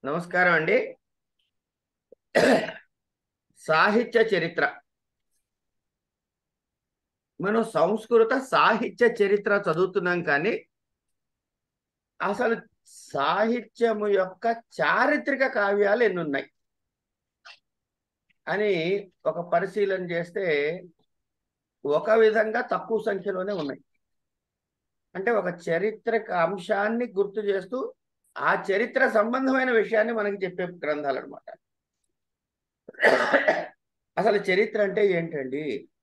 నమస్కారం అండి సాహిత్య చరిత్ర మనం సంస్కృత సాహిత్య చరిత్ర చదువుతున్నాం కానీ అసలు సాహిత్యము యొక్క చారిత్రక కావ్యాలు ఎన్ని ఉన్నాయి అని ఒక పరిశీలన చేస్తే ఒక విధంగా తక్కువ సంఖ్యలోనే ఉన్నాయి అంటే ఒక చరిత్రక అంశాన్ని గుర్తు చేస్తూ ఆ చరిత్ర సంబంధమైన విషయాన్ని మనకి చెప్పే గ్రంథాలు అనమాట అసలు చరిత్ర అంటే ఏంటండి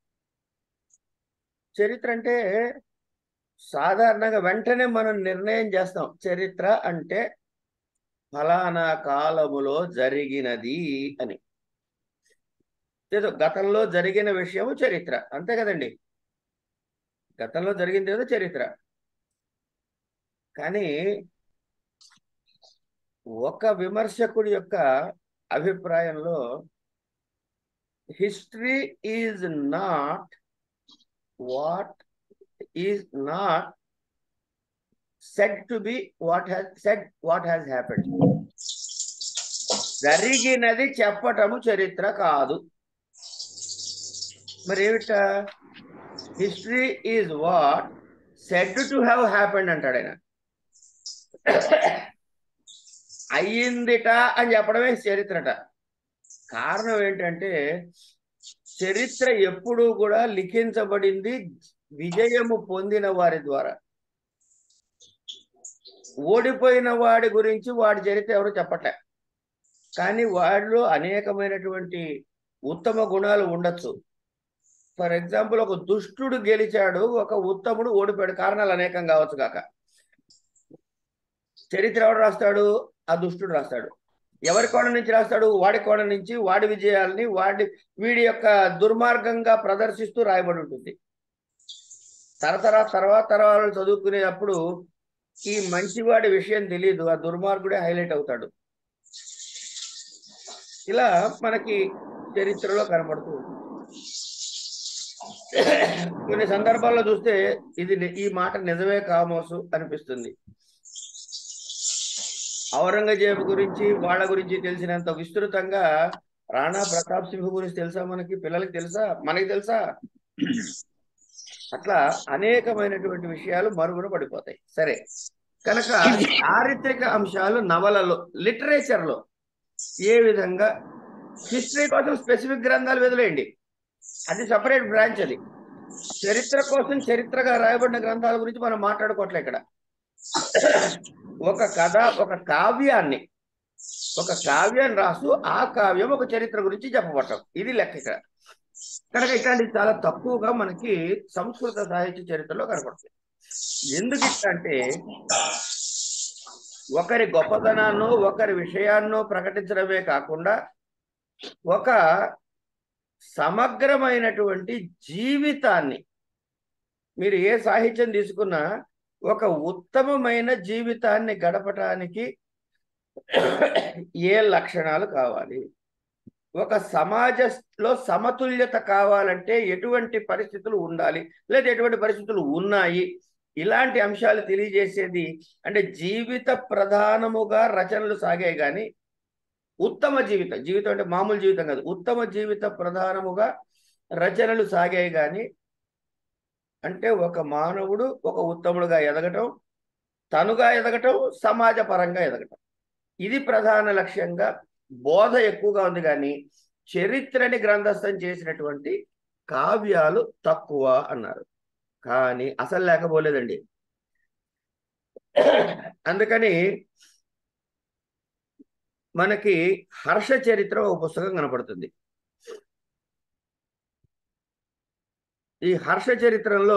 చరిత్ర అంటే సాధారణంగా వెంటనే మనం నిర్ణయం చేస్తాం చరిత్ర అంటే ఫలానా కాలములో జరిగినది అని ఏదో గతంలో జరిగిన విషయము చరిత్ర అంతే కదండి గతంలో జరిగింది ఏదో చరిత్ర కానీ ఒక విమర్శకుడి యొక్క అభిప్రాయంలో history is not what is not said to be what has said what has happened జరిగినది చెప్పటము చరిత్ర కాదు మరి ఏమిట history is what said to have happened అంటాడు ఆయన అయ్యిందిట అని చెప్పడమే చరిత్రట కారణం ఏంటంటే చరిత్ర ఎప్పుడూ కూడా లిఖించబడింది విజయము పొందిన వారి ద్వారా ఓడిపోయిన వాడి గురించి వాడి చరిత్ర ఎవరు చెప్పట్లే కానీ వాడిలో అనేకమైనటువంటి ఉత్తమ గుణాలు ఉండొచ్చు ఫర్ ఎగ్జాంపుల్ ఒక దుష్టుడు గెలిచాడు ఒక ఉత్తముడు ఓడిపోయాడు కారణాలు అనేకం కావచ్చు కాక చరిత్ర ఎవడు రాస్తాడు ఆ దుష్టుడు రాస్తాడు ఎవరి కోణం నుంచి రాస్తాడు వాడి కోణం నుంచి వాడి విజయాల్ని వాడి వీడి యొక్క దుర్మార్గంగా ప్రదర్శిస్తూ రాయబడి ఉంటుంది తరతర తర్వాత తరాలు చదువుకునేటప్పుడు ఈ మంచివాడి విషయం తెలియదు ఆ దుర్మార్గుడే హైలైట్ అవుతాడు ఇలా మనకి చరిత్రలో కనపడుతూ ఉంటుంది కొన్ని సందర్భాల్లో చూస్తే ఇది ఈ మాట నిజమే కామోసు అనిపిస్తుంది ఔరంగజేబు గురించి వాళ్ళ గురించి తెలిసినంత విస్తృతంగా రాణా ప్రతాప్ సింహ్ గురించి తెలుసా మనకి పిల్లలకి తెలుసా మనకి తెలుసా అట్లా అనేకమైనటువంటి విషయాలు మరుగున పడిపోతాయి సరే కనుక చారిత్రక అంశాలు నవలలో లిటరేచర్ లో ఏ విధంగా హిస్టరీ కోసం స్పెసిఫిక్ గ్రంథాలు వదిలేయండి అది సపరేట్ బ్రాంచ్ అది చరిత్ర కోసం చరిత్రగా రాయబడిన గ్రంథాల గురించి మనం మాట్లాడుకోవట్లే ఇక్కడ ఒక కథ ఒక కావ్యాన్ని ఒక కావ్యాన్ని రాస్తూ ఆ కావ్యం ఒక చరిత్ర గురించి చెప్పబట్టం ఇది లెక్క ఇక్కడ కనుక ఇట్లాంటివి చాలా తక్కువగా మనకి సంస్కృత సాహిత్య చరిత్రలో కనపడుతుంది ఎందుకు అంటే ఒకరి గొప్పతనాన్ని ఒకరి విషయాన్నో ప్రకటించడమే కాకుండా ఒక సమగ్రమైనటువంటి జీవితాన్ని మీరు ఏ సాహిత్యం తీసుకున్నా ఒక ఉత్తమమైన జీవితాన్ని గడపటానికి ఏ లక్షణాలు కావాలి ఒక సమాజంలో సమతుల్యత కావాలంటే ఎటువంటి పరిస్థితులు ఉండాలి లేదా ఎటువంటి పరిస్థితులు ఉన్నాయి ఇలాంటి అంశాలు తెలియజేసేది అంటే జీవిత ప్రధానముగా రచనలు సాగాయి కానీ ఉత్తమ జీవితం జీవితం అంటే మామూలు జీవితం కాదు ఉత్తమ జీవిత ప్రధానముగా రచనలు సాగాయి కానీ అంటే ఒక మానవుడు ఒక ఉత్తముడుగా ఎదగటం తనుగా ఎదగటం సమాజ పరంగా ఎదగటం ఇది ప్రధాన లక్ష్యంగా బోధ ఎక్కువగా ఉంది కానీ చరిత్రని గ్రంథస్థం చేసినటువంటి కావ్యాలు తక్కువ అన్నారు కానీ అసలు లేకపోలేదండి అందుకని మనకి హర్ష చరిత్ర ఒక పుస్తకం కనపడుతుంది ఈ హర్ష చరిత్రలో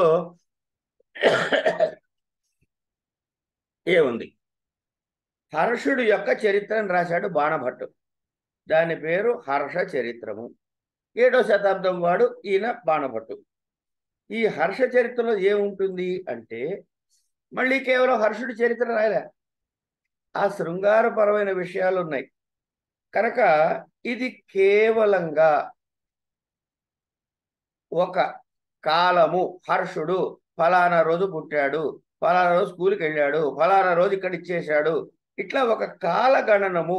ఏముంది హర్షుడు యొక్క చరిత్రను రాశాడు బాణభట్టు దాని పేరు హర్ష చరిత్రము ఏడో శతాబ్దం వాడు ఈయన బాణభట్టు ఈ హర్ష చరిత్రలో ఏముంటుంది అంటే మళ్ళీ కేవలం హర్షుడి చరిత్ర రాయలే ఆ శృంగారపరమైన విషయాలు ఉన్నాయి కనుక ఇది కేవలంగా ఒక కాలము హర్షుడు ఫలానా రోజు పుట్టాడు ఫలానా రోజు స్కూల్కి వెళ్ళాడు ఫలానా రోజు ఇక్కడ ఇచ్చేశాడు ఇట్లా ఒక కాలగణనము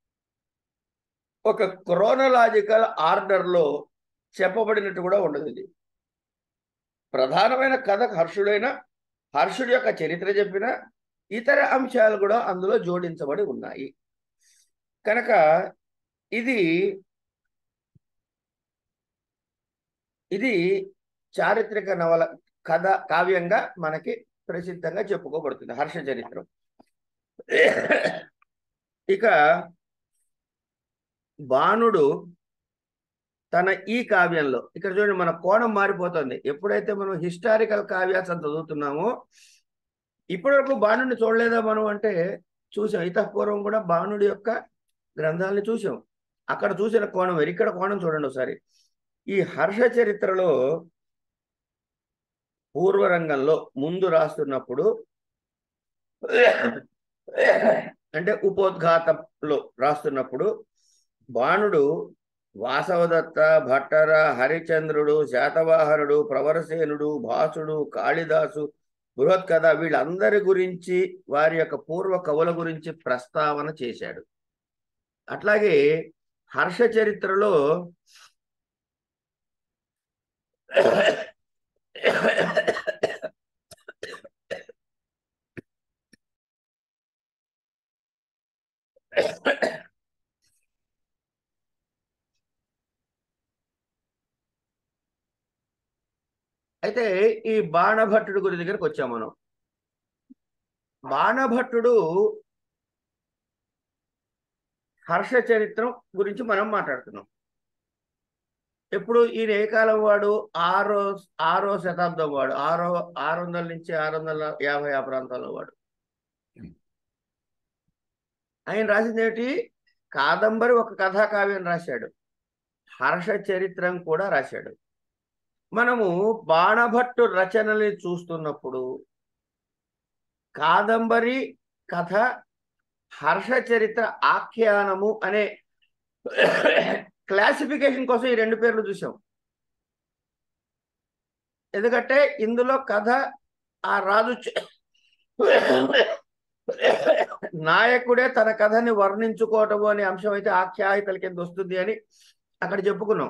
ఒక క్రోనలాజికల్ ఆర్డర్లో చెప్పబడినట్టు కూడా ఉండదు ఇది ప్రధానమైన కథ హర్షుడైన హర్షుడి యొక్క చరిత్ర చెప్పిన ఇతర అంశాలు కూడా అందులో జోడించబడి ఉన్నాయి కనుక ఇది ఇది చారిత్రక నవల కథ కావ్యంగా మనకి ప్రసిద్ధంగా చెప్పుకోబడుతుంది హర్ష చరిత్రం ఇక బాణుడు తన ఈ కావ్యంలో ఇక్కడ చూడండి మన కోణం మారిపోతుంది ఎప్పుడైతే మనం హిస్టారికల్ కావ్యాస్ అని చదువుతున్నామో ఇప్పటివరకు బాణుడిని చూడలేదా మనం అంటే చూసాం ఇతపూర్వం కూడా బాణుడి యొక్క గ్రంథాలని చూసాం అక్కడ చూసిన కోణం వేరు. ఇక్కడ కోణం చూడండి ఒకసారి ఈ హర్ష చరిత్రలో పూర్వరంగంలో ముందు రాస్తున్నప్పుడు అంటే ఉపోద్ఘాతంలో రాస్తున్నప్పుడు బాణుడు వాసవదత్త భట్టర హరిచంద్రుడు శాతవాహనుడు ప్రవరసేనుడు భాసుడు కాళిదాసు బృహత్కథ వీళ్ళందరి గురించి వారి యొక్క పూర్వ కవుల గురించి ప్రస్తావన చేశాడు అట్లాగే హర్ష చరిత్రలో అయితే ఈ బాణభట్టుడు గురి దగ్గరకు వచ్చాం మనం బాణభట్టుడు హర్ష చరిత్రం గురించి మనం మాట్లాడుతున్నాం ఎప్పుడు ఈయన ఏ కాలం వాడు ఆరో ఆరో శతాబ్దం వాడు ఆరో ఆరు వందల నుంచి ఆరు వందల యాభై ఆ ప్రాంతాల్లో వాడు ఆయన రాసింది ఏమిటి కాదంబరి ఒక కథా కావ్యం రాశాడు హర్ష చరిత్రం కూడా రాశాడు మనము బాణభట్టు రచనల్ని చూస్తున్నప్పుడు కాదంబరి కథ హర్ష చరిత్ర ఆఖ్యానము అనే క్లాసిఫికేషన్ కోసం ఈ రెండు పేర్లు చూసాం ఎందుకంటే ఇందులో కథ ఆ రాజు చ- నాయకుడే తన కథని వర్ణించుకోవటము అనే అంశం అయితే ఆఖ్యాయితల కింద వస్తుంది అని అక్కడ చెప్పుకున్నాం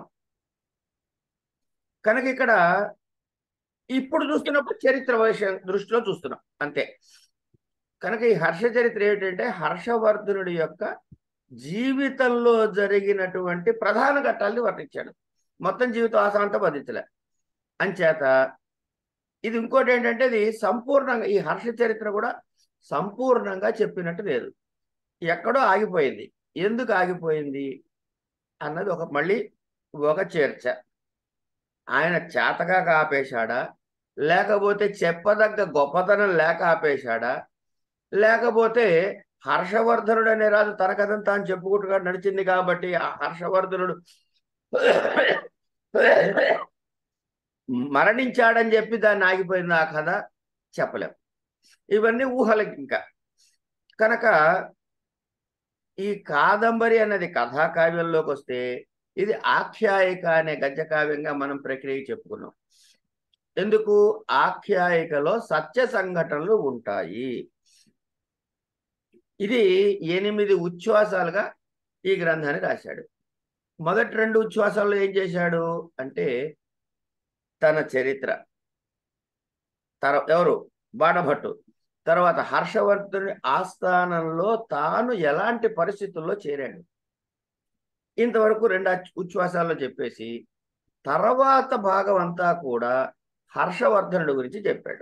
కనుక ఇక్కడ ఇప్పుడు చూస్తున్నప్పుడు చరిత్ర విషయం దృష్టిలో చూస్తున్నాం అంతే కనుక ఈ హర్ష చరిత్ర ఏమిటంటే హర్షవర్ధనుడి యొక్క జీవితంలో జరిగినటువంటి ప్రధాన ఘట్టాలని వర్ణించాడు మొత్తం జీవితం ఆశాంతం బంధించలే అంచేత ఇది ఇంకోటి ఏంటంటే ఇది సంపూర్ణంగా ఈ హర్ష చరిత్ర కూడా సంపూర్ణంగా చెప్పినట్టు లేదు ఎక్కడో ఆగిపోయింది ఎందుకు ఆగిపోయింది అన్నది ఒక మళ్ళీ ఒక చర్చ ఆయన చేతగా ఆపేశాడా లేకపోతే చెప్పదగ్గ గొప్పతనం లేక ఆపేశాడా లేకపోతే హర్షవర్ధనుడు అనే రాజు తన కథను తాను చెప్పుకుంటుగా నడిచింది కాబట్టి ఆ హర్షవర్ధనుడు మరణించాడని చెప్పి దాన్ని ఆగిపోయింది ఆ కథ చెప్పలేం ఇవన్నీ ఊహలకి ఇంకా కనుక ఈ కాదంబరి అన్నది కథా కావ్యంలోకి వస్తే ఇది ఆఖ్యాయిక అనే గద్య కావ్యంగా మనం ప్రక్రియ చెప్పుకున్నాం ఎందుకు ఆఖ్యాయికలో సత్య సంఘటనలు ఉంటాయి ఇది ఎనిమిది ఉచ్ఛ్వాసాలుగా ఈ గ్రంథాన్ని రాశాడు మొదటి రెండు ఉచ్ఛ్వాసాల్లో ఏం చేశాడు అంటే తన చరిత్ర తర ఎవరు బాణభట్టు తర్వాత హర్షవర్ధుని ఆస్థానంలో తాను ఎలాంటి పరిస్థితుల్లో చేరాడు ఇంతవరకు రెండు అచ్- ఉచ్ఛ్వాసాల్లో చెప్పేసి తర్వాత భాగం అంతా కూడా హర్షవర్ధనుడి గురించి చెప్పాడు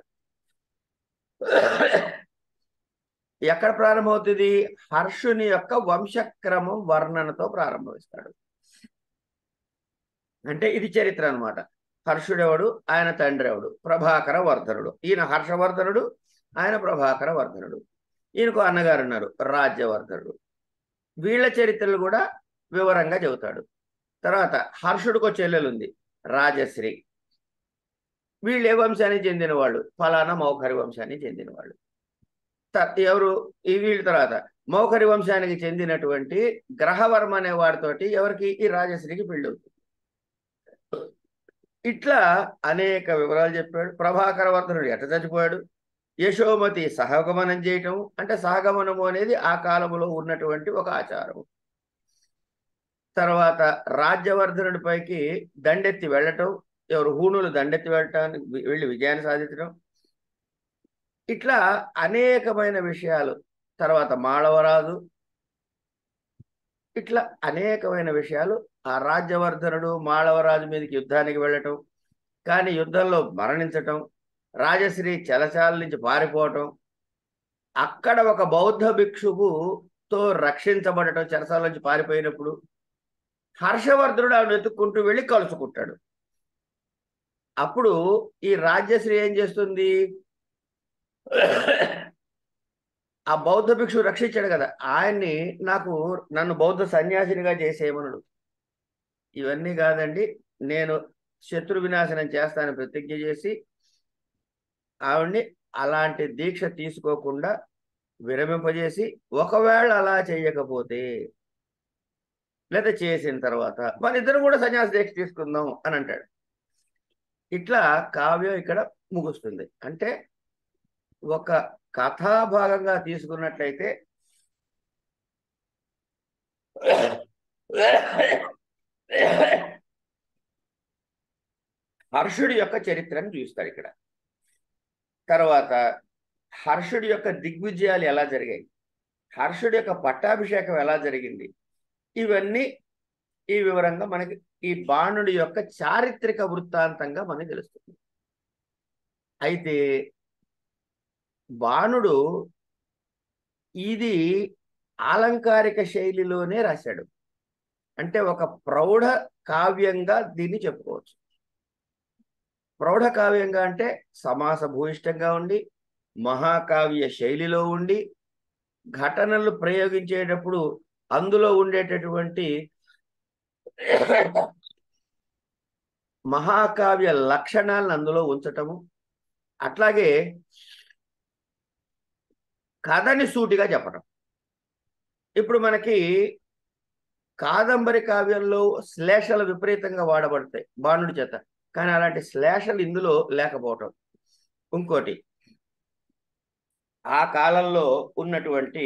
ఎక్కడ ప్రారంభమవుతుంది హర్షుని యొక్క వంశక్రమం వర్ణనతో ప్రారంభమిస్తాడు అంటే ఇది చరిత్ర అన్నమాట హర్షుడెవడు ఆయన తండ్రి ఎవడు ప్రభాకర వర్ధనుడు ఈయన హర్షవర్ధనుడు ఆయన ప్రభాకర వర్ధనుడు ఈయనకు అన్నగారు ఉన్నారు రాజ్యవర్ధనుడు వీళ్ళ చరిత్రలు కూడా వివరంగా చెబుతాడు తర్వాత హర్షుడికి ఒక చెల్లెలు ఉంది రాజశ్రీ వీళ్ళు ఏ వంశానికి చెందిన వాళ్ళు ఫలానా మౌఖరి వంశానికి చెందిన వాళ్ళు త- ఎవరు ఈ వీళ్ళ తర్వాత మౌఖరి వంశానికి చెందినటువంటి గ్రహవర్మ అనే వాడితోటి ఎవరికి ఈ రాజశ్రీకి పెళ్ళి అవుతుంది ఇట్లా అనేక వివరాలు చెప్పాడు ప్రభాకర వర్ధనుడు ఎట్ట చచ్చిపోయాడు యశోమతి సహగమనం చేయటం అంటే సహగమనము అనేది ఆ కాలంలో ఉన్నటువంటి ఒక ఆచారం తర్వాత రాజ్యవర్ధనుడి పైకి దండెత్తి వెళ్ళటం ఎవరు హూణులు దండెత్తి వెళ్ళటానికి వెళ్ళి విజయాన్ని సాధించడం ఇట్లా అనేకమైన విషయాలు తర్వాత మాళవరాజు ఇట్లా అనేకమైన విషయాలు ఆ రాజ్యవర్ధనుడు మాళవరాజు మీదకి యుద్ధానికి వెళ్ళటం కానీ యుద్ధంలో మరణించటం రాజశ్రీ చలచాల నుంచి పారిపోవటం అక్కడ ఒక బౌద్ధ భిక్షువుతో రక్షించబడటం చెరసాల నుంచి పారిపోయినప్పుడు హర్షవర్ధనుడు ఆమెను వెతుక్కుంటూ వెళ్ళి కలుసుకుంటాడు అప్పుడు ఈ రాజ్యశ్రీ ఏం చేస్తుంది ఆ బౌద్ధ భిక్షు రక్షించాడు కదా ఆయన్ని నాకు నన్ను బౌద్ధ సన్యాసినిగా చేసేయమనుడు ఇవన్నీ కాదండి నేను శత్రు వినాశనం చేస్తానని ప్రతిజ్ఞ చేసి ఆవిడ్ని అలాంటి దీక్ష తీసుకోకుండా విరమింపజేసి ఒకవేళ అలా చేయకపోతే లేదా చేసిన తర్వాత మన ఇద్దరు కూడా సన్యాస దీక్ష తీసుకుందాం అని అంటాడు ఇట్లా కావ్యం ఇక్కడ ముగుస్తుంది అంటే ఒక కథాభాగంగా తీసుకున్నట్లయితే హర్షుడి యొక్క చరిత్రను చూస్తారు ఇక్కడ తర్వాత హర్షుడి యొక్క దిగ్విజయాలు ఎలా జరిగాయి హర్షుడి యొక్క పట్టాభిషేకం ఎలా జరిగింది ఇవన్నీ ఈ వివరంగా మనకి ఈ బాణుడి యొక్క చారిత్రక వృత్తాంతంగా మనకి తెలుస్తుంది అయితే బాణుడు ఇది ఆలంకారిక శైలిలోనే రాశాడు అంటే ఒక ప్రౌఢ కావ్యంగా దీన్ని చెప్పుకోవచ్చు ప్రౌఢ కావ్యంగా అంటే సమాస భూయిష్టంగా ఉండి మహాకావ్య శైలిలో ఉండి ఘటనలు ప్రయోగించేటప్పుడు అందులో ఉండేటటువంటి మహాకావ్య లక్షణాలను అందులో ఉంచటము అట్లాగే కథని సూటిగా చెప్పడం ఇప్పుడు మనకి కాదంబరి కావ్యంలో శ్లేషలు విపరీతంగా వాడబడతాయి బాణుడి చేత కానీ అలాంటి శ్లేషలు ఇందులో లేకపోవటం ఇంకోటి ఆ కాలంలో ఉన్నటువంటి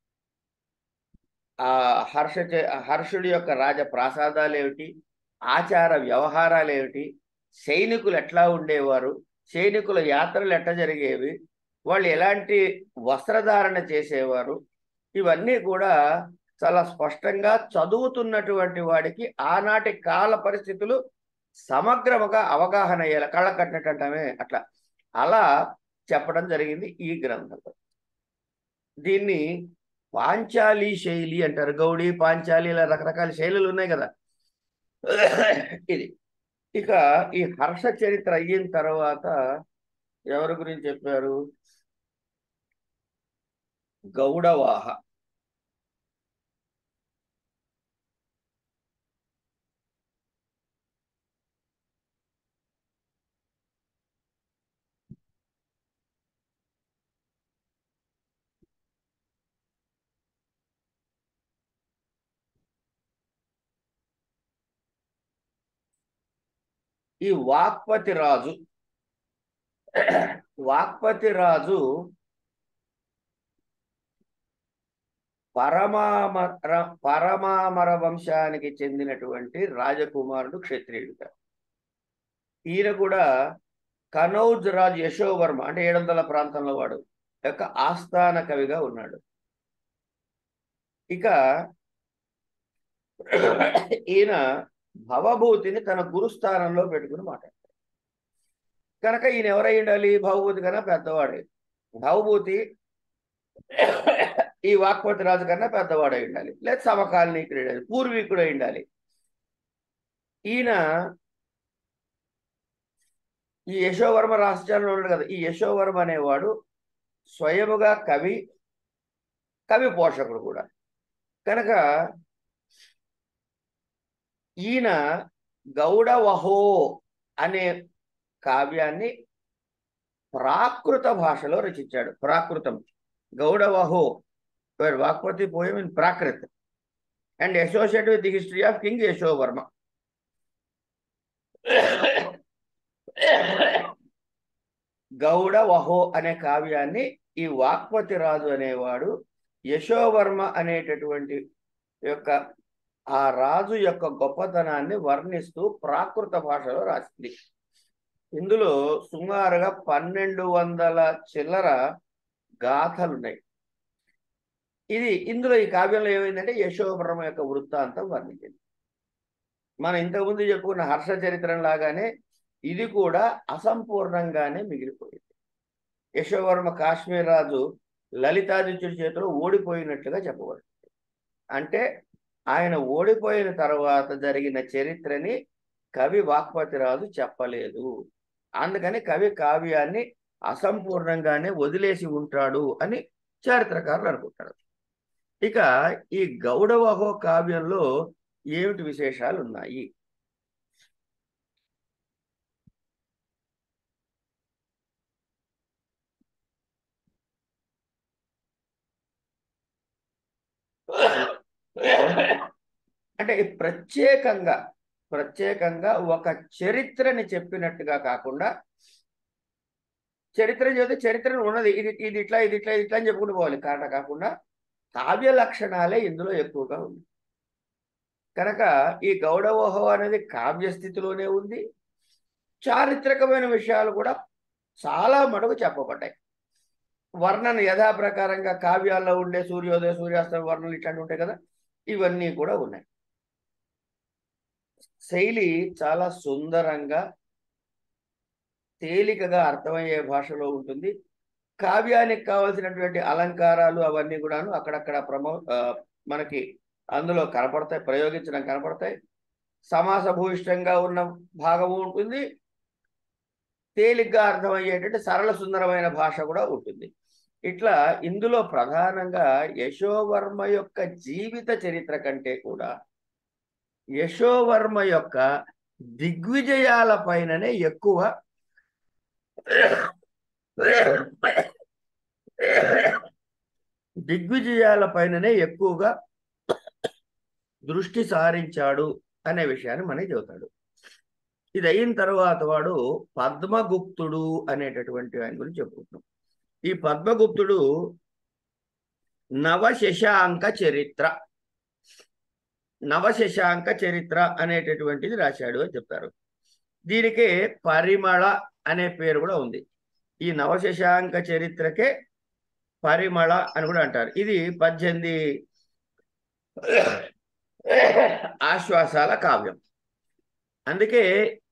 ఆ హర్ష హర్షుడి యొక్క రాజ ప్రాసాదాలు ఏమిటి ఆచార వ్యవహారాలు ఏమిటి సైనికులు ఎట్లా ఉండేవారు సైనికుల యాత్రలు ఎట్లా జరిగేవి వాళ్ళు ఎలాంటి వస్త్రధారణ చేసేవారు ఇవన్నీ కూడా చాలా స్పష్టంగా చదువుతున్నటువంటి వాడికి ఆనాటి కాల పరిస్థితులు సమగ్రముగా అవగాహన అయ్యేలా కళ్ళ కట్టినట్టమే అట్లా అలా చెప్పడం జరిగింది ఈ గ్రంథంలో దీన్ని పాంచాలి శైలి అంటారు గౌడి పాంచాలి ఇలా రకరకాల శైలులు ఉన్నాయి కదా ఇది ఇక ఈ హర్ష చరిత్ర అయిన తర్వాత ఎవరి గురించి చెప్పారు గౌడవాహ ఈ వాక్పతి రాజు వాక్పతి రాజు పరమామర పరమామర వంశానికి చెందినటువంటి రాజకుమారుడు క్షత్రియుడుగా ఈయన కూడా కనౌజ్ రాజు యశోవర్మ అంటే ఏడు వందల ప్రాంతంలో వాడు యొక్క ఆస్థాన కవిగా ఉన్నాడు ఇక ఈయన భవభూతిని తన గురుస్థానంలో పెట్టుకుని మాట్లాడతాడు కనుక ఈయన ఎవరై ఉండాలి భవభూతి కన్నా పెద్దవాడే భవభూతి ఈ వాక్పతి రాజు కన్నా పెద్దవాడై ఉండాలి లేదా సమకాలీకుడు ఉండాలి పూర్వీకుడు అయి ఉండాలి ఈయన ఈ యశోవర్మ రాష్ట్రంలో ఉన్నాడు కదా ఈ యశోవర్మ అనేవాడు స్వయముగా కవి కవి పోషకుడు కూడా కనుక ఈయన గౌడవహో అనే కావ్యాన్ని ప్రాకృత భాషలో రచించాడు ప్రాకృతం Gaudavaho Vakpati poem in Prakrit and associate with the history of king Yashovarma Gaudavaho అనే కావ్యాన్ని ఈ వాక్పతి రాజు అనేవాడు యశోవర్మ అనేటటువంటి యొక్క ఆ రాజు యొక్క గొప్పతనాన్ని వర్ణిస్తూ ప్రాకృత భాషలో రాసింది ఇందులో సుమారుగా పన్నెండు వందల చిల్లర గాథలున్నాయి ఇది ఇందులో ఈ కావ్యంలో ఏమైందంటే యశోవర్మ యొక్క వృత్తాంతం వర్ణించింది మనం ఇంతకుముందు చెప్పుకున్న హర్ష చరిత్రం లాగానే ఇది కూడా అసంపూర్ణంగానే మిగిలిపోయింది యశోవర్మ కాశ్మీర్ రాజు లలితాదిత్యుడి చేతిలో ఓడిపోయినట్లుగా చెప్పబడుతుంది అంటే ఆయన ఓడిపోయిన తర్వాత జరిగిన చరిత్రని కవి వాక్పతిరాజు చెప్పలేదు అందుకని కవి కావ్యాన్ని అసంపూర్ణంగానే వదిలేసి ఉంటాడు అని చరిత్రకారులు అనుకుంటారు ఇక ఈ గౌడవహో కావ్యంలో ఏమిటి విశేషాలు ఉన్నాయి అంటే ప్రత్యేకంగా ప్రత్యేకంగా ఒక చరిత్రని చెప్పినట్టుగా కాకుండా చరిత్ర చెబితే చరిత్ర ఉన్నది ఇది ఇది ఇట్లా ఇది ఇట్లా ఇది ఇట్లా అని చెప్పుకుంటూ పోవాలి కారణ కాకుండా కావ్య లక్షణాలే ఇందులో ఎక్కువగా ఉంది కనుక ఈ గౌడవోహో అనేది కావ్య స్థితిలోనే ఉంది చారిత్రకమైన విషయాలు కూడా చాలా మటుకు చెప్పబడ్డాయి వర్ణన యథాప్రకారంగా కావ్యాల్లో ఉండే సూర్యోదయ సూర్యాస్తమ వర్ణనలు ఇట్లాంటివి ఉంటాయి కదా ఇవన్నీ కూడా ఉన్నాయి శైలి చాలా సుందరంగా తేలికగా అర్థమయ్యే భాషలో ఉంటుంది కావ్యానికి కావలసినటువంటి అలంకారాలు అవన్నీ కూడాను అక్కడక్కడ ప్రమో మనకి అందులో కనపడతాయి ప్రయోగించడం కనపడతాయి సమాస భూయిష్టంగా ఉన్న భాగము ఉంటుంది తేలిగ్గా అర్థమయ్యేటట్టు సరళ సుందరమైన భాష కూడా ఉంటుంది ఇట్లా ఇందులో ప్రధానంగా యశోవర్మ యొక్క జీవిత చరిత్ర కంటే కూడా యశోవర్మ యొక్క దిగ్విజయాల పైననే ఎక్కువ దిగ్విజయాల పైననే ఎక్కువగా దృష్టి సారించాడు అనే విషయాన్ని మనకి చెబుతాడు ఇది అయిన తర్వాత వాడు పద్మగుప్తుడు అనేటటువంటి ఆయన గురించి చెప్పుకుంటున్నాం ఈ పద్మగుప్తుడు నవశశాంక చరిత్ర నవశశాంక చరిత్ర అనేటటువంటిది రాశాడు అని చెప్తారు దీనికి పరిమళ అనే పేరు కూడా ఉంది ఈ నవశశాంక చరిత్రకే పరిమళ అని కూడా అంటారు ఇది పద్దెనిమిది ఆశ్వాసాల కావ్యం అందుకే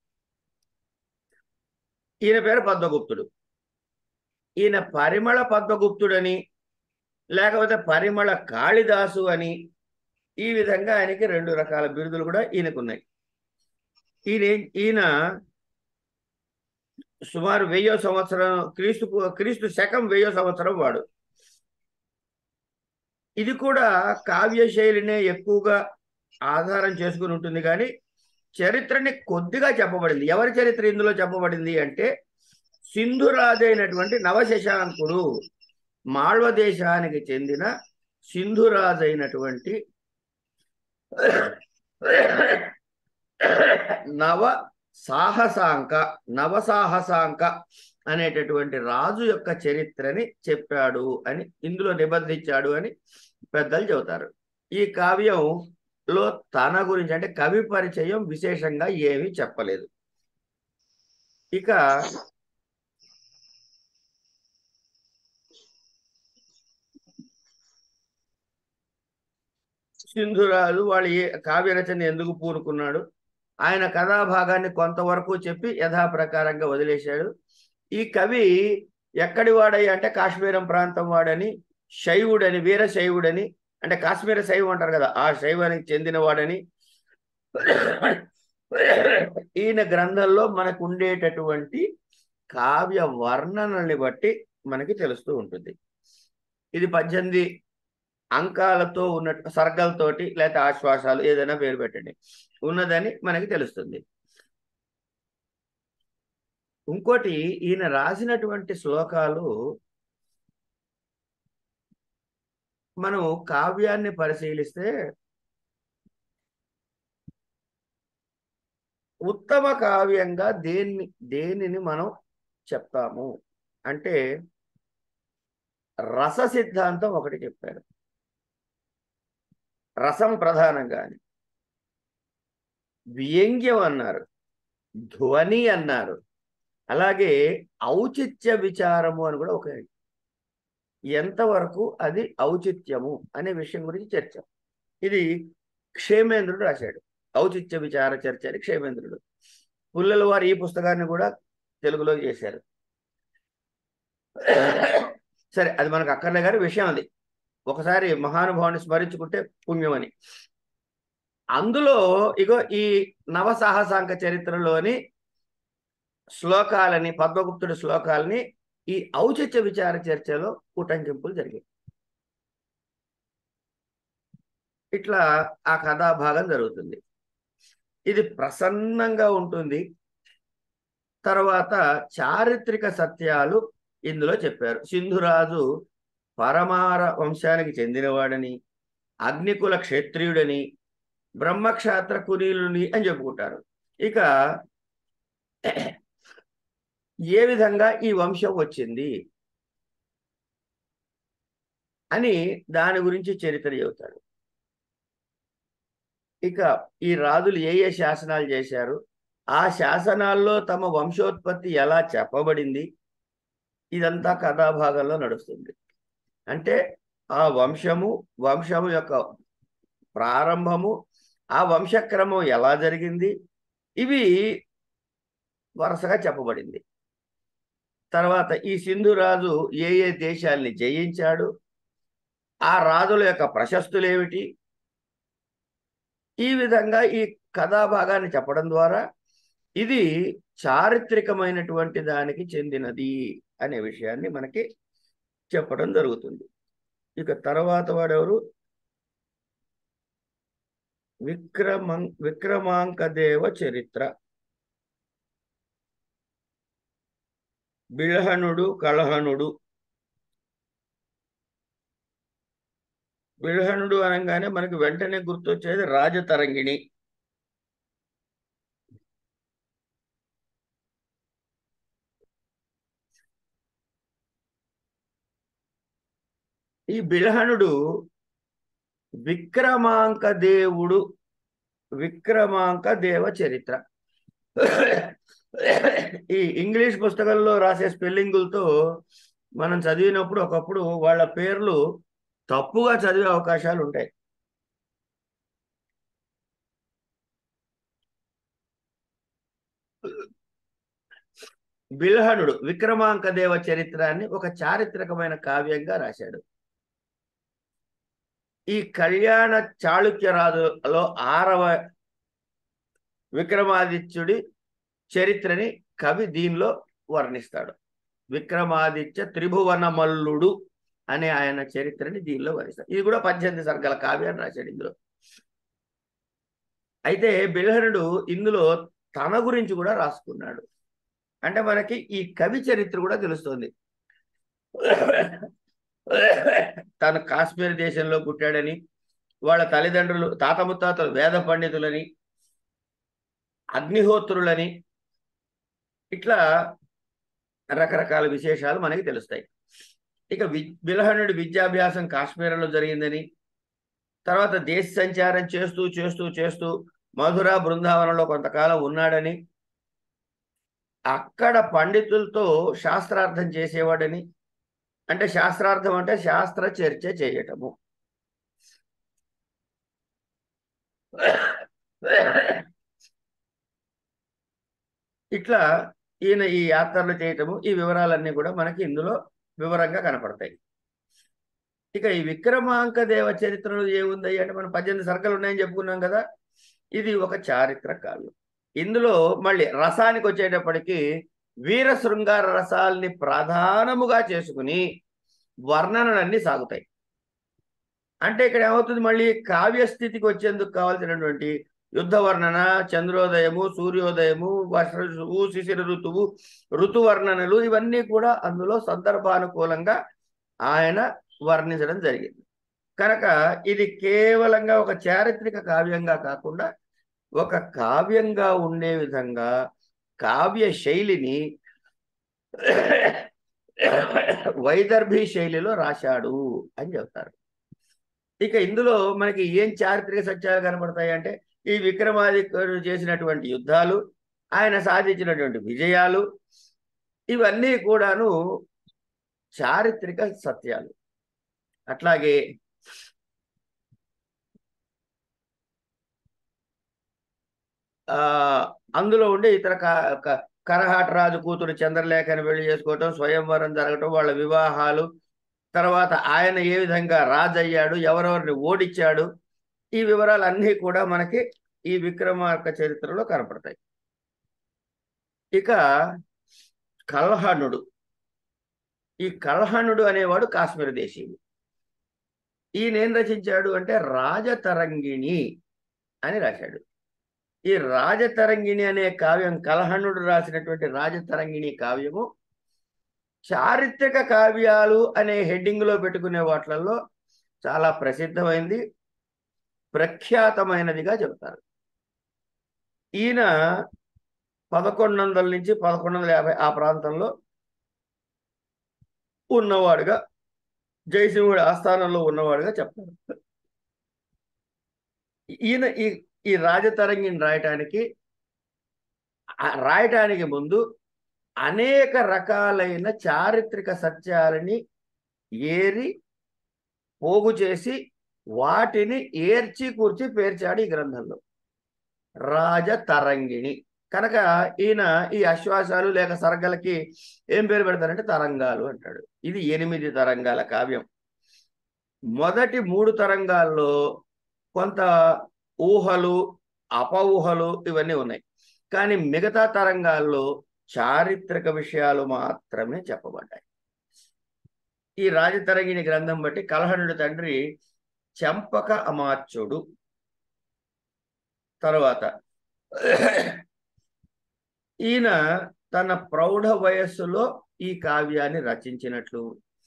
ఈయన పేరు పద్మగుప్తుడు ఈయన పరిమళ పద్మగుప్తుడని లేకపోతే పరిమళ కాళిదాసు అని ఈ విధంగా ఆయనకి రెండు రకాల బిరుదులు కూడా ఈయనకు ఉన్నాయి ఈయన ఈయన సుమారు వెయ్యో సంవత్సరం క్రీస్తు క్రీస్తు శకం వెయ్యో సంవత్సరం వాడు ఇది కూడా కావ్య శైలినే ఎక్కువగా ఆధారం చేసుకుని ఉంటుంది కానీ చరిత్రని కొద్దిగా చెప్పబడింది ఎవరి చరిత్ర ఇందులో చెప్పబడింది అంటే సింధురాజైనటువంటి నవశశాంకుడు మాళ్వ దేశానికి చెందిన సింధురాజైనటువంటి నవ సాహసాంక నవసాహసాంక అనేటటువంటి రాజు యొక్క చరిత్రని చెప్పాడు అని ఇందులో నిబంధించాడు అని పెద్దలు చెబుతారు ఈ కావ్యంలో తన గురించి అంటే కవి పరిచయం విశేషంగా ఏమీ చెప్పలేదు ఇక సింధురాజు వాళ్ళు ఏ కావ్య రచన ఎందుకు పూనుకున్నాడు ఆయన కథాభాగాన్ని కొంతవరకు చెప్పి యథాప్రకారంగా వదిలేశాడు ఈ కవి ఎక్కడి వాడయ్య అంటే కాశ్మీరం ప్రాంతం వాడని శైవుడని వీర శైవుడని అంటే కాశ్మీర శైవం అంటారు కదా ఆ శైవానికి చెందిన వాడని ఈయన గ్రంథంలో మనకు ఉండేటటువంటి కావ్య వర్ణనల్ని బట్టి మనకి తెలుస్తూ ఉంటుంది ఇది పద్దెనిమిది అంకాలతో ఉన్న సర్గలతోటి లేకపోతే ఆశ్వాసాలు ఏదైనా పేరు పెట్టండి ఉన్నదని మనకి తెలుస్తుంది ఇంకోటి ఈయన రాసినటువంటి శ్లోకాలు మనం కావ్యాన్ని పరిశీలిస్తే ఉత్తమ కావ్యంగా దేన్ని దేనిని మనం చెప్తాము అంటే రస సిద్ధాంతం ఒకటి చెప్పారు రసం ప్రధానంగా అని వ్యంగ్యం అన్నారు ధ్వని అన్నారు అలాగే ఔచిత్య విచారము అని కూడా ఒక ఎంతవరకు అది ఔచిత్యము అనే విషయం గురించి చర్చ ఇది క్షేమేంద్రుడు రాశాడు ఔచిత్య విచార చర్చ అని క్షేమేంద్రుడు పుల్లల వారు ఈ పుస్తకాన్ని కూడా తెలుగులో చేశారు సరే అది మనకు అక్కర్లే గారి విషయం అది ఒకసారి మహానుభావుని స్మరించుకుంటే పుణ్యమని అందులో ఇగో ఈ నవసాహసాంక చరిత్రలోని శ్లోకాలని పద్మగుప్తుడి శ్లోకాలని ఈ ఔచిత్య విచార చర్చలో ఉటంకింపులు జరిగాయి ఇట్లా ఆ కథాభాగం జరుగుతుంది ఇది ప్రసన్నంగా ఉంటుంది తర్వాత చారిత్రక సత్యాలు ఇందులో చెప్పారు సింధురాజు పరమార వంశానికి చెందినవాడని అగ్నికుల క్షత్రియుడని బ్రహ్మక్షాత్ర కులీలుని అని చెప్పుకుంటారు ఇక ఏ విధంగా ఈ వంశం వచ్చింది అని దాని గురించి చరిత్ర చెబుతాడు ఇక ఈ రాజులు ఏ ఏ శాసనాలు చేశారు ఆ శాసనాల్లో తమ వంశోత్పత్తి ఎలా చెప్పబడింది ఇదంతా కథాభాగంలో నడుస్తుంది అంటే ఆ వంశము వంశము యొక్క ప్రారంభము ఆ వంశక్రమం ఎలా జరిగింది ఇవి వరుసగా చెప్పబడింది తర్వాత ఈ సింధు రాజు ఏ ఏ దేశాల్ని జయించాడు ఆ రాజుల యొక్క ప్రశస్తులు ఏమిటి ఈ విధంగా ఈ కథాభాగాన్ని చెప్పడం ద్వారా ఇది చారిత్రకమైనటువంటి దానికి చెందినది అనే విషయాన్ని మనకి చెప్పడం జరుగుతుంది ఇక తర్వాత వాడెవరు విక్రమం విక్రమాంకదేవ చరిత్ర బిళహనుడు కలహనుడు బిళహనుడు అనగానే మనకి వెంటనే గుర్తొచ్చేది రాజతరంగిణి ఈ బిళహనుడు విక్రమాంక దేవుడు విక్రమాంక దేవ చరిత్ర ఈ ఇంగ్లీష్ పుస్తకంలో రాసే స్పెల్లింగులతో మనం చదివినప్పుడు ఒకప్పుడు వాళ్ళ పేర్లు తప్పుగా చదివే అవకాశాలు ఉంటాయి బిల్హనుడు విక్రమాంక దేవ చరిత్రాన్ని ఒక చారిత్రకమైన కావ్యంగా రాశాడు ఈ కళ్యాణ చాళుక్యరాజులో ఆరవ విక్రమాదిత్యుడి చరిత్రని కవి దీనిలో వర్ణిస్తాడు విక్రమాదిత్య త్రిభువన మల్లుడు అనే ఆయన చరిత్రని దీనిలో వర్ణిస్తాడు ఇది కూడా పద్దెనిమిది సర్గల కావ్యాన్ని రాశాడు ఇందులో అయితే బిల్హనుడు ఇందులో తన గురించి కూడా రాసుకున్నాడు అంటే మనకి ఈ కవి చరిత్ర కూడా తెలుస్తుంది తను కాశ్మీర్ దేశంలో పుట్టాడని వాళ్ళ తల్లిదండ్రులు తాత ముత్తాతలు వేద పండితులని అగ్నిహోత్రులని ఇట్లా రకరకాల విశేషాలు మనకి తెలుస్తాయి ఇక వి బిలహనుడి విద్యాభ్యాసం కాశ్మీర్లో జరిగిందని తర్వాత దేశ సంచారం చేస్తూ చేస్తూ చేస్తూ మధుర బృందావనంలో కొంతకాలం ఉన్నాడని అక్కడ పండితులతో శాస్త్రార్థం చేసేవాడని అంటే శాస్త్రార్థం అంటే శాస్త్ర చర్చ చేయటము ఇట్లా ఈయన ఈ యాత్రలు చేయటము ఈ వివరాలన్నీ కూడా మనకి ఇందులో వివరంగా కనపడతాయి ఇక ఈ విక్రమాంక దేవ చరిత్రలో ఏముంది అంటే మనం పద్దెనిమిది సర్కలు ఉన్నాయని చెప్పుకున్నాం కదా ఇది ఒక చారిత్ర కావ్యం ఇందులో మళ్ళీ రసానికి వచ్చేటప్పటికి వీర శృంగార రసాల్ని ప్రధానముగా చేసుకుని వర్ణనలన్నీ సాగుతాయి అంటే ఇక్కడ ఏమవుతుంది మళ్ళీ కావ్యస్థితికి వచ్చేందుకు కావాల్సినటువంటి యుద్ధ వర్ణన చంద్రోదయము సూర్యోదయము వర్ష శిశిర ఋతువు ఋతువర్ణనలు ఇవన్నీ కూడా అందులో సందర్భానుకూలంగా ఆయన వర్ణించడం జరిగింది కనుక ఇది కేవలంగా ఒక చారిత్రక కావ్యంగా కాకుండా ఒక కావ్యంగా ఉండే విధంగా కావ్య శైలిని వైదర్భి శైలిలో రాశాడు అని చెప్తారు ఇక ఇందులో మనకి ఏం చారిత్రక సత్యాలు కనబడతాయి అంటే ఈ విక్రమాదిత్యుడు చేసినటువంటి యుద్ధాలు ఆయన సాధించినటువంటి విజయాలు ఇవన్నీ కూడాను చారిత్రక సత్యాలు అట్లాగే ఆ అందులో ఉండే ఇతర క- క- కరహాట రాజు కూతురు చంద్రలేఖని పెళ్లి చేసుకోవటం స్వయంవరం జరగటం వాళ్ళ వివాహాలు తర్వాత ఆయన ఏ విధంగా రాజు అయ్యాడు ఎవరెవరిని ఓడించాడు ఈ వివరాలన్నీ కూడా మనకి ఈ విక్రమార్క చరిత్రలో కనపడతాయి ఇక కల్హణుడు ఈ కల్హణుడు అనేవాడు కాశ్మీర దేశీయుడు ఈయన ఏం రచించాడు అంటే రాజతరంగిణి అని రాశాడు ఈ రాజతరంగిణి అనే కావ్యం కలహణుడు రాసినటువంటి రాజతరంగిణి కావ్యము చారిత్రక కావ్యాలు అనే హెడ్డింగ్ లో పెట్టుకునే వాటిలలో చాలా ప్రసిద్ధమైంది ప్రఖ్యాతమైనదిగా చెబుతారు ఈయన పదకొండు వందల నుంచి పదకొండు వందల యాభై ఆ ప్రాంతంలో ఉన్నవాడుగా జయసింహుడి ఆస్థానంలో ఉన్నవాడుగా చెప్తారు ఈయన ఈ ఈ రాజతరంగిని రాయటానికి ఆ రాయటానికి ముందు అనేక రకాలైన చారిత్రక సత్యాలని ఏరి పోగు చేసి వాటిని ఏర్చి కూర్చి పేర్చాడు ఈ గ్రంథంలో రాజతరంగిణి కనుక ఈయన ఈ అశ్వాసాలు లేక సరగలకి ఏం పేరు పెడతారంటే తరంగాలు అంటాడు ఇది ఎనిమిది తరంగాల కావ్యం మొదటి మూడు తరంగాల్లో కొంత ఊహలు అపఊహలు ఇవన్నీ ఉన్నాయి కానీ మిగతా తరంగాల్లో చారిత్రక విషయాలు మాత్రమే చెప్పబడ్డాయి ఈ రాజతరంగిణి గ్రంథం బట్టి కలహనుడి తండ్రి చంపక అమాత్యుడు తర్వాత ఈయన తన ప్రౌఢ వయస్సులో ఈ కావ్యాన్ని రచించినట్లు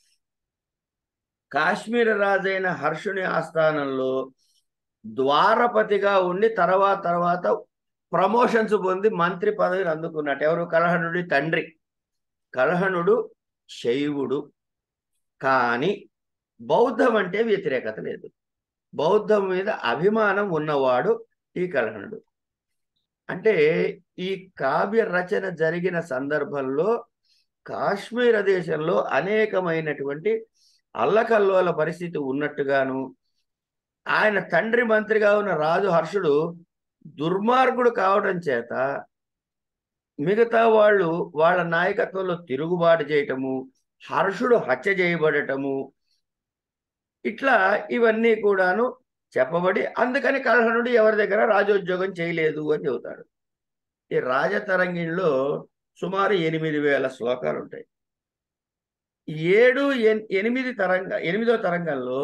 కాశ్మీర రాజైన హర్షుని ఆస్థానంలో ద్వారపతిగా ఉండి తర్వాత తర్వాత ప్రమోషన్స్ పొంది మంత్రి పదవిని అందుకున్నట్టు ఎవరు కలహనుడి తండ్రి కలహనుడు శైవుడు కానీ బౌద్ధం అంటే వ్యతిరేకత లేదు బౌద్ధం మీద అభిమానం ఉన్నవాడు ఈ కలహనుడు అంటే ఈ కావ్య రచన జరిగిన సందర్భంలో కాశ్మీర దేశంలో అనేకమైనటువంటి అల్లకల్లోల పరిస్థితి ఉన్నట్టుగాను ఆయన తండ్రి మంత్రిగా ఉన్న రాజు హర్షుడు దుర్మార్గుడు కావడం చేత మిగతా వాళ్ళు వాళ్ళ నాయకత్వంలో తిరుగుబాటు చేయటము హర్షుడు హత్య చేయబడటము ఇట్లా ఇవన్నీ కూడాను చెప్పబడి అందుకని కలహనుడు ఎవరి దగ్గర రాజోద్యోగం చేయలేదు అని చెబుతాడు ఈ రాజతరంగిణిలో సుమారు ఎనిమిది వేల శ్లోకాలు ఉంటాయి ఏడు ఎన్- ఎనిమిది తరంగ ఎనిమిదో తరంగంలో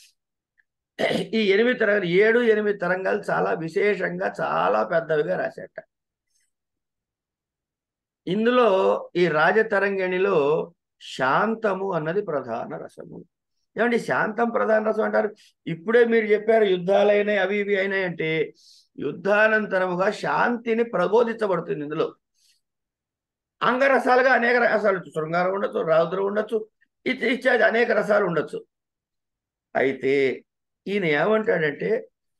ఈ ఎనిమిది తరంగాలు ఏడు ఎనిమిది తరంగాలు చాలా విశేషంగా చాలా పెద్దవిగా రాశాట ఇందులో ఈ రాజతరంగిణిలో శాంతము అన్నది ప్రధాన రసము ఏమండి శాంతం ప్రధాన రసం అంటారు ఇప్పుడే మీరు చెప్పారు యుద్ధాలైనాయి అవి ఇవి అయినాయి అంటే యుద్ధానంతరముగా శాంతిని ప్రబోధించబడుతుంది ఇందులో అంగరసాలుగా అనేక రసాలు శృంగారం ఉండొచ్చు రౌద్రం ఉండొచ్చు ఇత్- ఇత్యాది అనేక రసాలు ఉండొచ్చు అయితే ఈయన ఏమంటాడంటే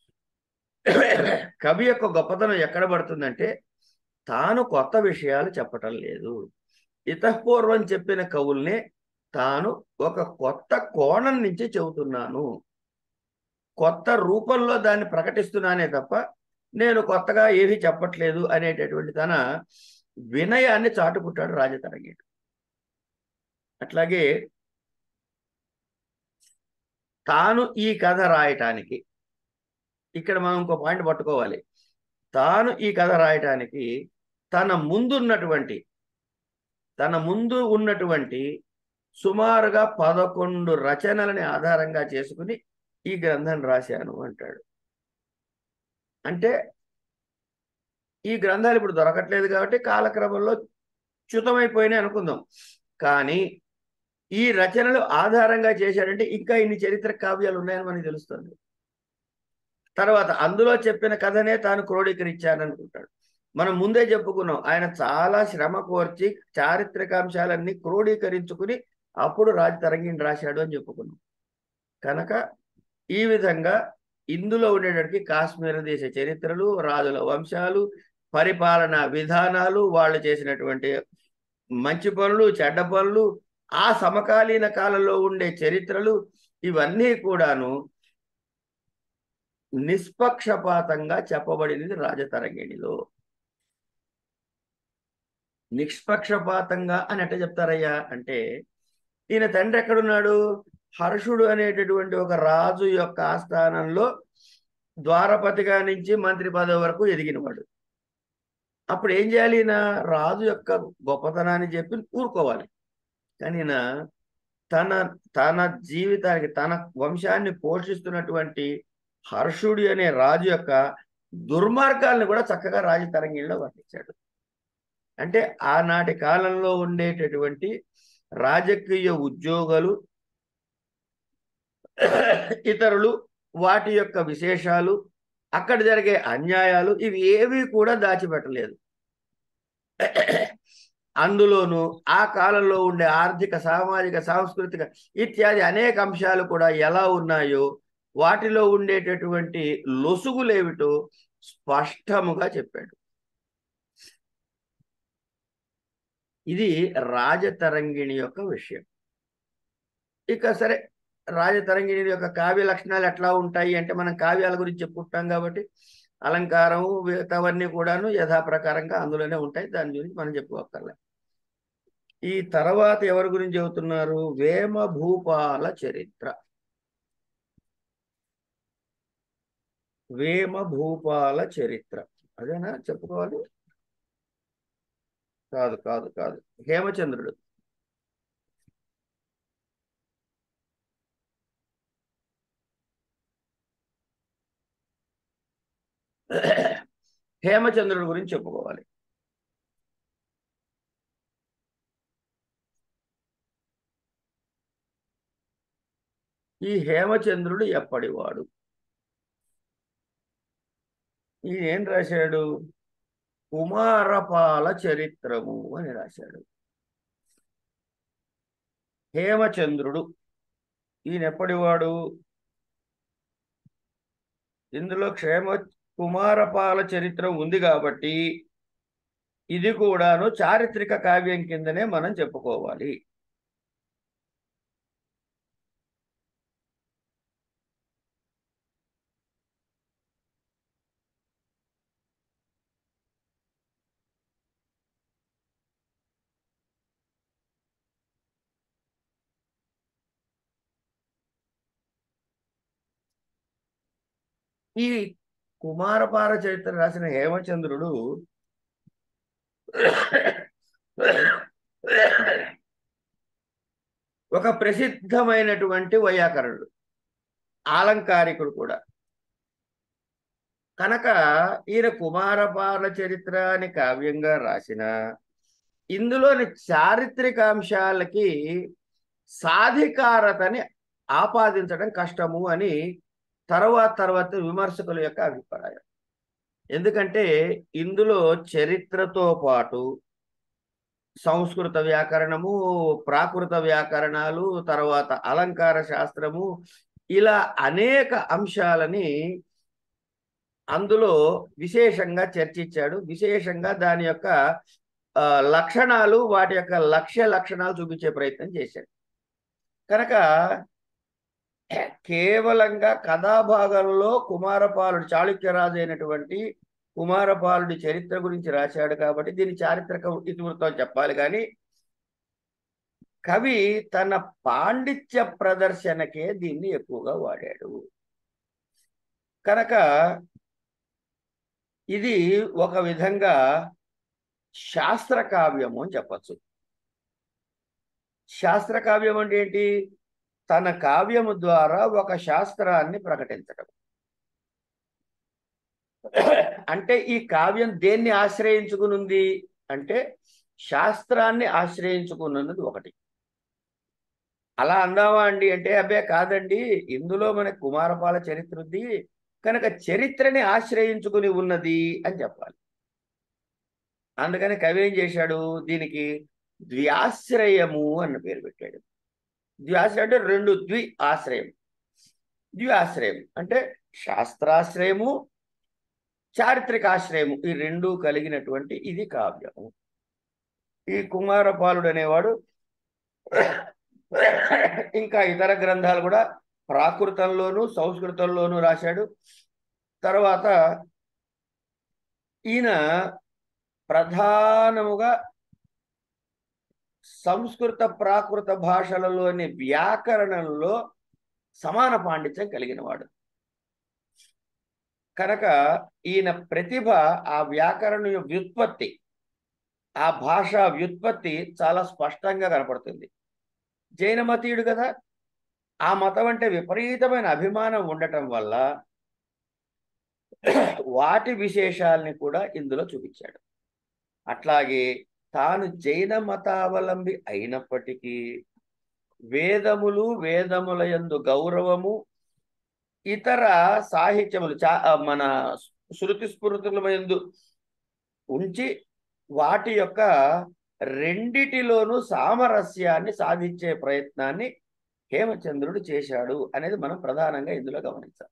కవి యొక్క గొప్పతనం ఎక్కడ పడుతుందంటే తాను కొత్త విషయాలు చెప్పటం లేదు ఇతపూర్వం చెప్పిన కవుల్నే తాను ఒక కొత్త కోణం నుంచి చెబుతున్నాను కొత్త రూపంలో దాన్ని ప్రకటిస్తున్నానే తప్ప నేను కొత్తగా ఏమీ చెప్పట్లేదు అనేటటువంటి తన వినయాన్ని చాటుకుంటాడు రాజతరంగీడు అట్లాగే తాను ఈ కథ రాయటానికి ఇక్కడ మనం ఇంకో పాయింట్ పట్టుకోవాలి తాను ఈ కథ రాయటానికి తన ముందున్నటువంటి తన ముందు ఉన్నటువంటి సుమారుగా పదకొండు రచనలని ఆధారంగా చేసుకుని ఈ గ్రంథం రాశాను అంటాడు అంటే ఈ గ్రంథాలు ఇప్పుడు దొరకట్లేదు కాబట్టి కాలక్రమంలో చ్యుతమైపోయినాయి అనుకుందాం కానీ ఈ రచనలు ఆధారంగా చేశాడంటే ఇంకా ఇన్ని చరిత్ర కావ్యాలు ఉన్నాయని మనకి తెలుస్తుంది తర్వాత అందులో చెప్పిన కథనే తాను క్రోడీకరించాను అనుకుంటాడు మనం ముందే చెప్పుకున్నాం ఆయన చాలా శ్రమ కోర్చి చారిత్రక అంశాలన్నీ క్రోడీకరించుకుని అప్పుడు రాజతరంగిణి రాశాడు అని చెప్పుకున్నాం కనుక ఈ విధంగా ఇందులో ఉండేటటువంటి కాశ్మీర దేశ చరిత్రలు రాజుల వంశాలు పరిపాలన విధానాలు వాళ్ళు చేసినటువంటి మంచి పనులు చెడ్డ పనులు ఆ సమకాలీన కాలంలో ఉండే చరిత్రలు ఇవన్నీ కూడాను నిష్పక్షపాతంగా చెప్పబడినది రాజతరంగిణిలో నిష్పక్షపాతంగా అని ఎట్ట చెప్తారయ్యా అంటే ఈయన తండ్రి ఎక్కడున్నాడు హర్షుడు అనేటటువంటి ఒక రాజు యొక్క ఆస్థానంలో ద్వారపతిగా నుంచి మంత్రి పదవి వరకు ఎదిగినవాడు అప్పుడు ఏం చేయాలి ఈయన రాజు యొక్క గొప్పతనాన్ని చెప్పి ఊరుకోవాలి కానీ ఈయన తన తన జీవితానికి తన వంశాన్ని పోషిస్తున్నటువంటి హర్షుడి అనే రాజు యొక్క దుర్మార్గాల్ని కూడా చక్కగా రాజతరంగిణిలో వర్ణించాడు అంటే ఆనాటి కాలంలో ఉండేటటువంటి రాజకీయ ఉద్యోగాలు ఇతరులు వాటి యొక్క విశేషాలు అక్కడ జరిగే అన్యాయాలు ఇవి ఏవి కూడా దాచిపెట్టలేదు అందులోనూ ఆ కాలంలో ఉండే ఆర్థిక సామాజిక సాంస్కృతిక ఇత్యాది అనేక అంశాలు కూడా ఎలా ఉన్నాయో వాటిలో ఉండేటటువంటి లొసుగులేమిటో స్పష్టముగా చెప్పాడు ఇది రాజతరంగిణి యొక్క విషయం ఇక సరే రాజతరంగిణి యొక్క కావ్య లక్షణాలు ఎట్లా ఉంటాయి అంటే మనం కావ్యాల గురించి చెప్పుకుంటాం కాబట్టి అలంకారం మిగతావన్నీ కూడాను యథాప్రకారంగా అందులోనే ఉంటాయి దాని గురించి మనం చెప్పుకోగలం ఈ తర్వాత ఎవరి గురించి చెబుతున్నారు వేమ భూపాల చరిత్ర వేమ భూపాల చరిత్ర అదేనా చెప్పుకోవాలి కాదు కాదు కాదు హేమచంద్రుడు హేమచంద్రుడి గురించి చెప్పుకోవాలి ఈ హేమచంద్రుడు ఎప్పటివాడు ఈయన ఏం రాశాడు కుమారపాల చరిత్రము అని రాశాడు హేమచంద్రుడు ఈయన ఎప్పటివాడు ఇందులో క్షేమ కుమారపాల చరిత్రం ఉంది కాబట్టి ఇది కూడాను చారిత్రక కావ్యం కిందనే మనం చెప్పుకోవాలి ఈ కుమారపాల చరిత్ర రాసిన హేమచంద్రుడు ఒక ప్రసిద్ధమైనటువంటి వైయాకరుడు ఆలంకారికుడు కూడా కనుక ఈయన కుమారపాల చరిత్ర అని కావ్యంగా రాసిన ఇందులోని చారిత్రక అంశాలకి సాధికారతని ఆపాదించడం కష్టము అని తర్వాత తర్వాత విమర్శకుల యొక్క అభిప్రాయం ఎందుకంటే ఇందులో చరిత్రతో పాటు సంస్కృత వ్యాకరణము ప్రాకృత వ్యాకరణాలు తర్వాత అలంకార శాస్త్రము ఇలా అనేక అంశాలని అందులో విశేషంగా చర్చించాడు విశేషంగా దాని యొక్క లక్షణాలు వాటి యొక్క లక్ష్య లక్షణాలు చూపించే ప్రయత్నం చేశాడు కనుక కేవలంగా కథాభాగంలో కుమారపాలుడు చాళుక్యరాజు అయినటువంటి కుమారపాలుడి చరిత్ర గురించి రాశాడు కాబట్టి దీని చారిత్రక ఇతివృత్తం చెప్పాలి కానీ కవి తన పాండిత్య ప్రదర్శనకే దీన్ని ఎక్కువగా వాడాడు కనుక ఇది ఒక విధంగా శాస్త్ర కావ్యము అని చెప్పచ్చు శాస్త్ర కావ్యం అంటే ఏంటి తన కావ్యము ద్వారా ఒక శాస్త్రాన్ని ప్రకటించడం అంటే ఈ కావ్యం దేన్ని ఆశ్రయించుకునుంది అంటే శాస్త్రాన్ని ఆశ్రయించుకున్నది ఒకటి అలా అందామా అండి అంటే అబ్బే కాదండి ఇందులో మన కుమారపాల చరిత్ర ఉంది కనుక చరిత్రని ఆశ్రయించుకుని ఉన్నది అని చెప్పాలి అందుకని కవి ఏం చేశాడు దీనికి ద్వ్యాశ్రయము అన్న పేరు పెట్టాడు ద్వ్యాశ్రయం అంటే రెండు ద్వి ఆశ్రయం ద్వ్యాశ్రయం అంటే శాస్త్రాశ్రయము చారిత్రక ఆశ్రయము ఈ రెండు కలిగినటువంటి ఇది కావ్యము ఈ కుమారపాలుడు అనేవాడు ఇంకా ఇతర గ్రంథాలు కూడా ప్రాకృతంలోను సంస్కృతంలోను రాశాడు తర్వాత ఈయన ప్రధానముగా సంస్కృత ప్రాకృత భాషలలోని వ్యాకరణంలో సమాన పాండిత్యం కలిగిన వాడు కనుక ఈయన ప్రతిభ ఆ వ్యాకరణ వ్యుత్పత్తి ఆ భాష వ్యుత్పత్తి చాలా స్పష్టంగా కనపడుతుంది జైనమతీయుడు కదా ఆ మతం అంటే విపరీతమైన అభిమానం ఉండటం వల్ల వాటి విశేషాల్ని కూడా ఇందులో చూపించాడు అట్లాగే తాను జైన మతావలంబి అయినప్పటికీ వేదములు వేదముల యందు గౌరవము ఇతర సాహిత్యములు చా మన శృతి స్ఫురుతుల యందు ఉంచి వాటి యొక్క రెండిటిలోనూ సామరస్యాన్ని సాధించే ప్రయత్నాన్ని హేమచంద్రుడు చేశాడు అనేది మనం ప్రధానంగా ఇందులో గమనించాలి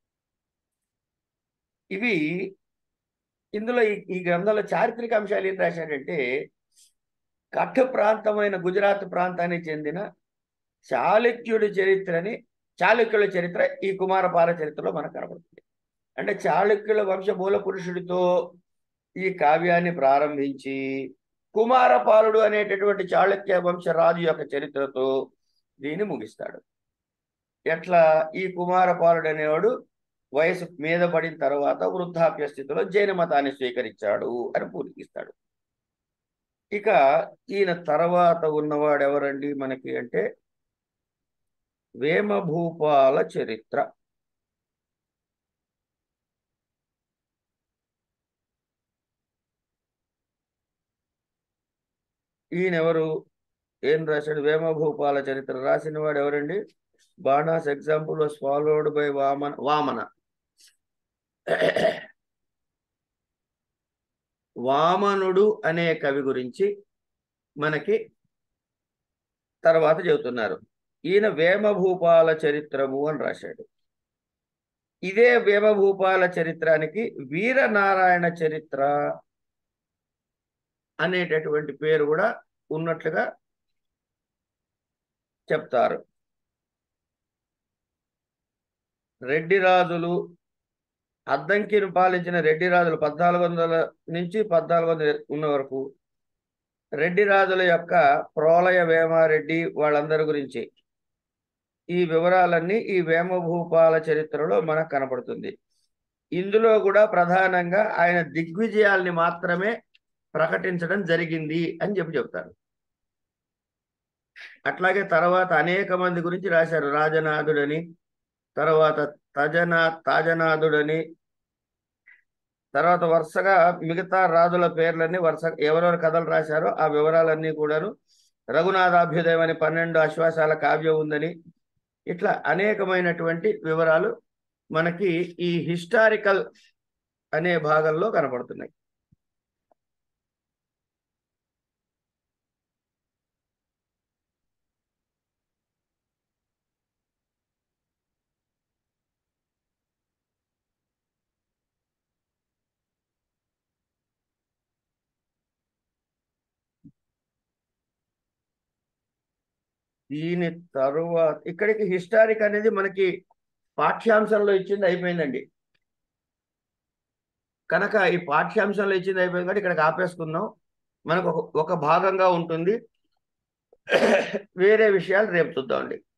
ఇవి ఇందులో ఈ ఈ గ్రంథంలో చారిత్రక అంశాలు ఏం రాశాడంటే కట్ట ప్రాంతమైన గుజరాత్ ప్రాంతానికి చెందిన చాళుక్యుడి చరిత్రని చాళుక్యుల చరిత్ర ఈ కుమారపాల చరిత్రలో మనకు కనబడుతుంది అంటే చాళుక్యుల వంశ మూల పురుషుడితో ఈ కావ్యాన్ని ప్రారంభించి కుమారపాలుడు అనేటటువంటి చాళుక్య వంశ రాజు యొక్క చరిత్రతో దీన్ని ముగిస్తాడు ఎట్లా ఈ కుమారపాలుడు అనేవాడు వయసు మీద పడిన తర్వాత వృద్ధాప్య స్థితిలో జైన మతాన్ని స్వీకరించాడు అని పూర్తిస్తాడు ఇక ఈయన తర్వాత ఉన్నవాడు ఎవరండి మనకి అంటే వేమభూపాల చరిత్ర ఈయనెవరు ఏం రాశాడు వేమభూపాల చరిత్ర రాసిన వాడు ఎవరండి Bana's example was followed by Vamana Vamana వామనుడు అనే కవి గురించి మనకి తర్వాత చెబుతున్నారు ఈయన వేమభూపాల చరిత్రము అని రాశాడు ఇదే వేమభూపాల చరిత్రానికి వీరనారాయణ చరిత్ర అనేటటువంటి పేరు కూడా ఉన్నట్లుగా చెప్తారు రెడ్డి రాజులు అద్దంకిని పాలించిన రెడ్డి రాజులు పద్నాలుగు వందల నుంచి పద్నాలుగు వందల ఉన్న వరకు రెడ్డి రాజుల యొక్క ప్రోలయ వేమారెడ్డి వాళ్ళందరి గురించి ఈ వివరాలన్నీ ఈ వేమభూపాల చరిత్రలో మనకు కనపడుతుంది ఇందులో కూడా ప్రధానంగా ఆయన దిగ్విజయాల్ని మాత్రమే ప్రకటించడం జరిగింది అని చెప్పి చెప్తారు అట్లాగే తర్వాత అనేక మంది గురించి రాశారు రాజనాథుడని తర్వాత తజనా తాజనాథుడని తర్వాత వరుసగా మిగతా రాజుల పేర్లన్నీ వరుస ఎవరెవరు కథలు రాశారో ఆ వివరాలన్నీ కూడాను రఘునాథాభ్యుదయం అని పన్నెండు అశ్వాసాల కావ్యం ఉందని ఇట్లా అనేకమైనటువంటి వివరాలు మనకి ఈ హిస్టారికల్ అనే భాగంలో కనపడుతున్నాయి దీని తరువాత ఇక్కడికి హిస్టారిక్ అనేది మనకి పాఠ్యాంశంలో ఇచ్చింది అయిపోయిందండి కనుక ఈ పాఠ్యాంశంలో ఇచ్చింది అయిపోయింది కాబట్టి ఇక్కడికి ఆపేసుకుందాం మనకు ఒక ఒక భాగంగా ఉంటుంది వేరే విషయాలు రేపు చూద్దామండి